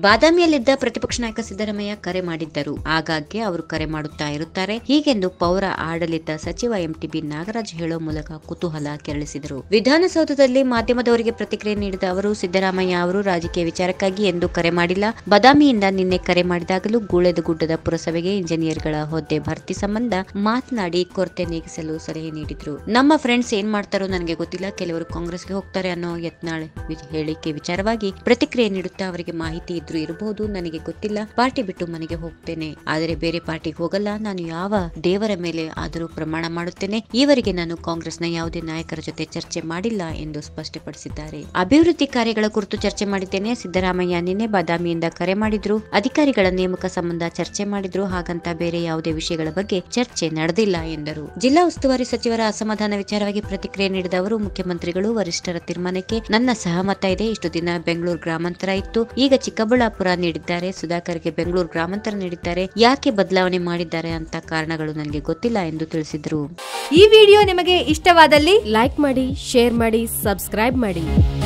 ಬಾದಾಮಿಯಲ್ಲಿದ್ದ ಪ್ರತಿಪಕ್ಷ ನಾಯಕ ಸಿದ್ದರಾಮಯ್ಯ ಕರೆ ಮಾಡಿದ್ದರು ಆಗಾಗ್ಗೆ ಅವರು ಕರೆ ಮಾಡುತ್ತಾ ಇರುತ್ತಾರೆ ಹೀಗೆಂದು ಪೌರ ಆಡಳಿತ ಸಚಿವ ಎಂಟಿಬಿ ನಾಗರಾಜ್ ಹೇಳೋ ಮೂಲಕ ಕುತೂಹಲ ಕೆರಳಿಸಿದರು ವಿಧಾನಸೌಧದಲ್ಲಿ ಮಾಧ್ಯಮದವರಿಗೆ ಪ್ರತಿಕ್ರಿಯೆ ನೀಡಿದ ಅವರು ಸಿದ್ದರಾಮಯ್ಯ ಅವರು ರಾಜಕೀಯ ವಿಚಾರಕ್ಕಾಗಿ ಎಂದು ಕರೆ ಮಾಡಿಲ್ಲ ಬದಾಮಿಯಿಂದ ನಿನ್ನೆ ಕರೆ ಮಾಡಿದಾಗಲೂ ಗೂಳೆದಗುಡ್ಡದ ಪುರಸಭೆಗೆ ಇಂಜಿನಿಯರ್ಗಳ ಹುದ್ದೆ ಭರ್ತಿ ಸಂಬಂಧ ಮಾತನಾಡಿ ಕೊರತೆ ನೀಗಿಸಲು ಸಲಹೆ ನೀಡಿದ್ರು ನಮ್ಮ ಫ್ರೆಂಡ್ಸ್ ಏನ್ ಮಾಡ್ತಾರೋ ನನಗೆ ಗೊತ್ತಿಲ್ಲ ಕೆಲವರು ಕಾಂಗ್ರೆಸ್ಗೆ ಹೋಗ್ತಾರೆ ಅನ್ನೋ ಯತ್ನಾಳ್ ವಿ- ಹೇಳಿಕೆ ವಿಚಾರವಾಗಿ ಪ್ರತಿಕ್ರಿಯೆ ನೀಡುತ್ತಾ ಅವರಿಗೆ ಮಾಹಿತಿ ಇದ್ರೂ ಇರಬಹುದು ನನಗೆ ಗೊತ್ತಿಲ್ಲ ಪಾರ್ಟಿ ಬಿಟ್ಟು ಮನೆಗೆ ಹೋಗ್ತೇನೆ ಆದರೆ ಬೇರೆ ಪಾರ್ಟಿಗೆ ಹೋಗಲ್ಲ ನಾನು ಯಾವ ದೇವರ ಮೇಲೆ ಆದರೂ ಪ್ರಮಾಣ ಮಾಡುತ್ತೇನೆ ಈವರೆಗೆ ನಾನು ಕಾಂಗ್ರೆಸ್ನ ಯಾವುದೇ ನಾಯಕರ ಜೊತೆ ಚರ್ಚೆ ಮಾಡಿಲ್ಲ ಎಂದು ಸ್ಪಷ್ಟಪಡಿಸಿದ್ದಾರೆ ಅಭಿವೃದ್ಧಿ ಕಾರ್ಯಗಳ ಕುರಿತು ಚರ್ಚೆ ಮಾಡಿದ್ದೇನೆ ಸಿದ್ದರಾಮಯ್ಯ ನಿನ್ನೆ ಬಾದಾಮಿಯಿಂದ ಕರೆ ಮಾಡಿದ್ರು ಅಧಿಕಾರಿಗಳ ನೇಮಕ ಸಂಬಂಧ ಚರ್ಚೆ ಮಾಡಿದ್ರು ಹಾಗಂತ ಬೇರೆ ಯಾವುದೇ ವಿಷಯಗಳ ಬಗ್ಗೆ ಚರ್ಚೆ ನಡೆದಿಲ್ಲ ಎಂದರು ಜಿಲ್ಲಾ ಉಸ್ತುವಾರಿ ಸಚಿವರ ಅಸಮಾಧಾನ ವಿಚಾರವಾಗಿ ಪ್ರತಿಕ್ರಿಯೆ ನೀಡಿದ ಅವರು ಮುಖ್ಯಮಂತ್ರಿಗಳು ವರಿಷ್ಠರ ತೀರ್ಮಾನಕ್ಕೆ ನನ್ನ ಸಹಮತ ಇದೆ ಇಷ್ಟು ದಿನ ಬೆಂಗಳೂರು ಗ್ರಾಮಾಂತರ ಇತ್ತು ಈಗ ಚಿಕ್ಕಬಳ್ಳಾಪುರ ನೀಡಿದ್ದಾರೆ ಸುಧಾಕರ್ಗೆ ಬೆಂಗಳೂರು ಗ್ರಾಮಾಂತರ ನೀಡಿದ್ದಾರೆ ಯಾಕೆ ಬದಲಾವಣೆ ಮಾಡಿದ್ದಾರೆ ಅಂತ ಕಾರಣಗಳು ನನಗೆ ಗೊತ್ತಿಲ್ಲ ಎಂದು ತಿಳಿಸಿದರು ಈ ವಿಡಿಯೋ ನಿಮಗೆ ಇಷ್ಟವಾದಲ್ಲಿ ಲೈಕ್ ಮಾಡಿ ಶೇರ್ ಮಾಡಿ ಸಬ್ಸ್ಕ್ರೈಬ್ ಮಾಡಿ